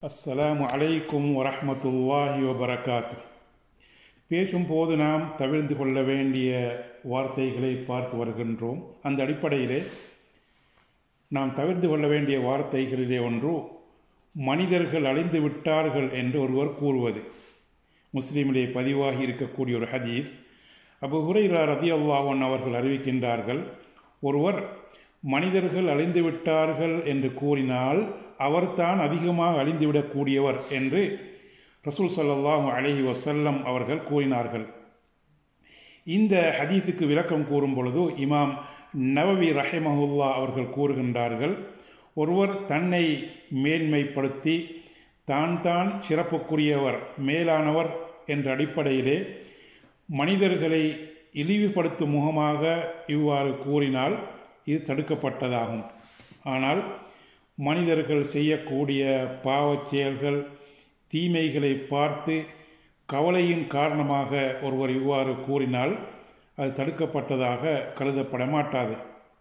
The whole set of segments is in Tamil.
அஸ்ஸலாமு அலைக்கும் வரஹ்மத்துல்லாஹி வபரகாத்து பேசும்போது நாம் தவிர்த்து கொள்ள வேண்டிய வார்த்தைகளை பார்த்து வருகின்றோம் அந்த அடிப்படையிலே நாம் தவிர்த்து கொள்ள வேண்டிய வார்த்தைகளிலே ஒன்று மனிதர்கள் அழிந்து விட்டார்கள் என்று ஒருவர் கூறுவது முஸ்லீமிலே பதிவாகி இருக்கக்கூடிய ஒரு ஹதீஸ் அபு ஹுரைரா ரதி அல்லாஹன் அவர்கள் அறிவிக்கின்றார்கள் ஒருவர் மனிதர்கள் அழிந்து விட்டார்கள் என்று கூறினால் அவர்தான் அதிகமாக அழிந்துவிடக்கூடியவர் என்று ரசூல் சல்லாஹூ அலஹி வசல்லம் அவர்கள் கூறினார்கள் இந்த ஹதீஸுக்கு விளக்கம் கூறும் பொழுது இமாம் நவவி ரஹிமஹுல்லா அவர்கள் கூறுகின்றார்கள் ஒருவர் தன்னை மேன்மைப்படுத்தி தான் தான் சிறப்புக்குரியவர் மேலானவர் என்ற அடிப்படையிலே மனிதர்களை இழிவுபடுத்தும் முகமாக இவ்வாறு கூறினால் இது தடுக்கப்பட்டதாகும் ஆனால் மனிதர்கள் செய்யக்கூடிய பாவச் செயல்கள் தீமைகளை பார்த்து கவலையின் காரணமாக ஒருவர் இவ்வாறு கூறினால் அது தடுக்கப்பட்டதாக கருதப்பட மாட்டாது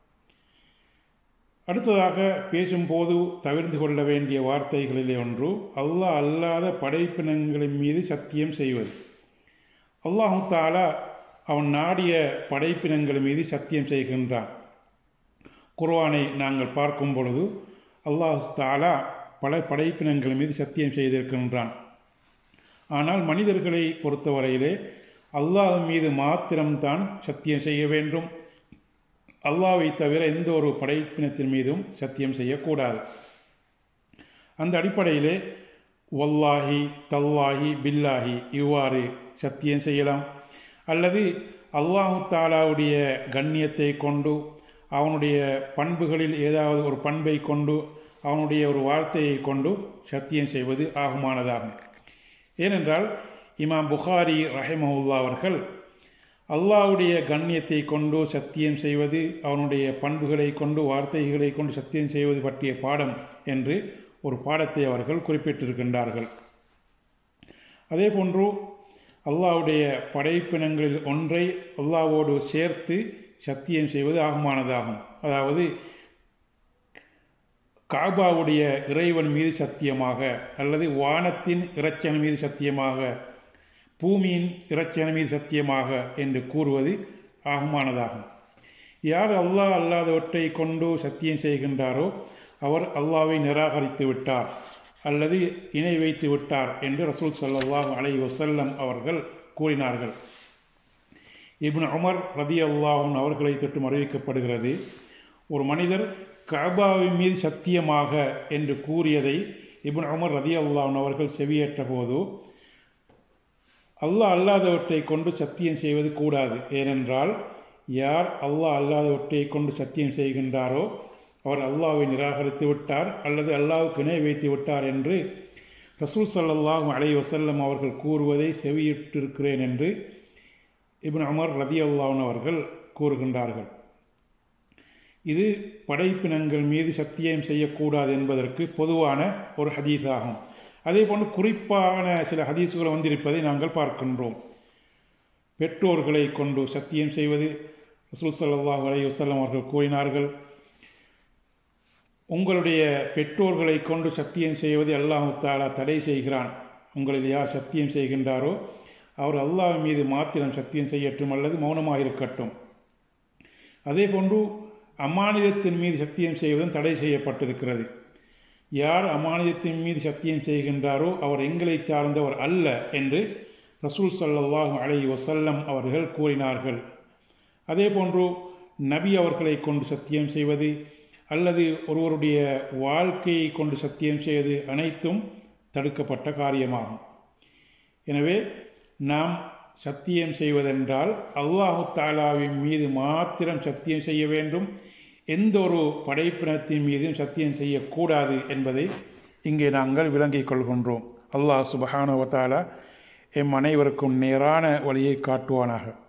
அடுத்ததாக பேசும்போது தவிர்த்து கொள்ள வேண்டிய வார்த்தைகளிலே ஒன்று அல்லாஹ் அல்லாத படைப்பினங்களின் மீது சத்தியம் செய்வது அல்லாஹு தாலா அவன் நாடிய படைப்பினங்கள் மீது சத்தியம் செய்கின்றான் குர்வானை நாங்கள் பார்க்கும் பொழுது அல்லாஹு தாலா பல படைப்பினங்கள் மீது சத்தியம் செய்திருக்கின்றான் ஆனால் மனிதர்களை பொறுத்தவரையிலே அல்லாஹ் மீது மாத்திரம்தான் சத்தியம் செய்ய வேண்டும் அல்லாவை தவிர எந்த ஒரு படைப்பினத்தின் மீதும் சத்தியம் செய்யக்கூடாது அந்த அடிப்படையிலே வல்லாஹி தல்லாஹி பில்லாஹி இவ்வாறு சத்தியம் செய்யலாம் அல்லது அல்லாஹு தாலாவுடைய கண்ணியத்தை கொண்டு அவனுடைய பண்புகளில் ஏதாவது ஒரு பண்பை கொண்டு அவனுடைய ஒரு வார்த்தையை கொண்டு சத்தியம் செய்வது ஆகுமானதாகும் ஏனென்றால் இமாம் புகாரி ரஹிமவுல்லா அவர்கள் அல்லாவுடைய கண்ணியத்தை கொண்டு சத்தியம் செய்வது அவனுடைய பண்புகளை கொண்டு வார்த்தைகளை கொண்டு சத்தியம் செய்வது பற்றிய பாடம் என்று ஒரு பாடத்தை அவர்கள் குறிப்பிட்டிருக்கின்றார்கள் அதே போன்று அல்லாவுடைய படைப்பினங்களில் ஒன்றை அல்லாவோடு சேர்த்து சத்தியம் செய்வது ஆகுமானதாகும் அதாவது காபாவுடைய இறைவன் மீது சத்தியமாக அல்லது வானத்தின் இறைச்சன் மீது சத்தியமாக பூமியின் இறைச்சன் மீது சத்தியமாக என்று கூறுவது ஆகுமானதாகும் யார் அல்லாஹ் அல்லாதவற்றை கொண்டு சத்தியம் செய்கின்றாரோ அவர் அல்லாவை நிராகரித்து விட்டார் அல்லது இணை வைத்து விட்டார் என்று ரசூல் சல்லாஹ் அலை வசல்லம் அவர்கள் கூறினார்கள் இப்னு உமர் ரதி அல்லாஹன் அவர்களை தொட்டும் அறிவிக்கப்படுகிறது ஒரு மனிதர் கபாவின் மீது சத்தியமாக என்று கூறியதை இப்னு உமர் ரதி அல்லாஹன் அவர்கள் செவியேற்ற போது அல்லாஹ் அல்லாதவற்றை கொண்டு சத்தியம் செய்வது கூடாது ஏனென்றால் யார் அல்லாஹ் அல்லாதவற்றை கொண்டு சத்தியம் செய்கின்றாரோ அவர் அல்லாவை நிராகரித்து விட்டார் அல்லது அல்லாவுக்கு இணை வைத்து விட்டார் என்று ரசூல் சல்லாஹூ அலை வசல்லம் அவர்கள் கூறுவதை செவியிட்டிருக்கிறேன் என்று இப்னு அமர் ரதி அல்லான் அவர்கள் கூறுகின்றார்கள் இது படைப்பினங்கள் மீது சத்தியம் செய்யக்கூடாது என்பதற்கு பொதுவான ஒரு ஹதீஸ் ஆகும் அதே போன்று குறிப்பான சில ஹதீஸுகள் வந்திருப்பதை நாங்கள் பார்க்கின்றோம் பெற்றோர்களை கொண்டு சத்தியம் செய்வது ரசூல் சல்லாஹூ அலை வசல்லம் அவர்கள் கூறினார்கள் உங்களுடைய பெற்றோர்களை கொண்டு சத்தியம் செய்வது அல்லாஹு தாலா தடை செய்கிறான் உங்களில் யார் சத்தியம் செய்கின்றாரோ அவர் அல்லாஹ் மீது மாத்திரம் சத்தியம் செய்யட்டும் அல்லது மௌனமாக இருக்கட்டும் அதே போன்று அமானிதத்தின் மீது சத்தியம் செய்வதும் தடை செய்யப்பட்டிருக்கிறது யார் அமானிதத்தின் மீது சத்தியம் செய்கின்றாரோ அவர் எங்களை சார்ந்தவர் அல்ல என்று ரசூல் சல்லாஹூ அலை வசல்லம் அவர்கள் கூறினார்கள் அதே போன்று நபி அவர்களை கொண்டு சத்தியம் செய்வது அல்லது ஒருவருடைய வாழ்க்கையை கொண்டு சத்தியம் செய்வது அனைத்தும் தடுக்கப்பட்ட காரியமாகும் எனவே நாம் சத்தியம் செய்வதென்றால் அல்லாஹு தாலாவின் மீது மாத்திரம் சத்தியம் செய்ய வேண்டும் எந்த ஒரு படைப்பினத்தின் மீதும் சத்தியம் செய்யக்கூடாது என்பதை இங்கே நாங்கள் விளங்கிக் கொள்கின்றோம் அல்லாஹ் சுபஹானுவத்தாலா எம் அனைவருக்கும் நேரான வழியை காட்டுவானாக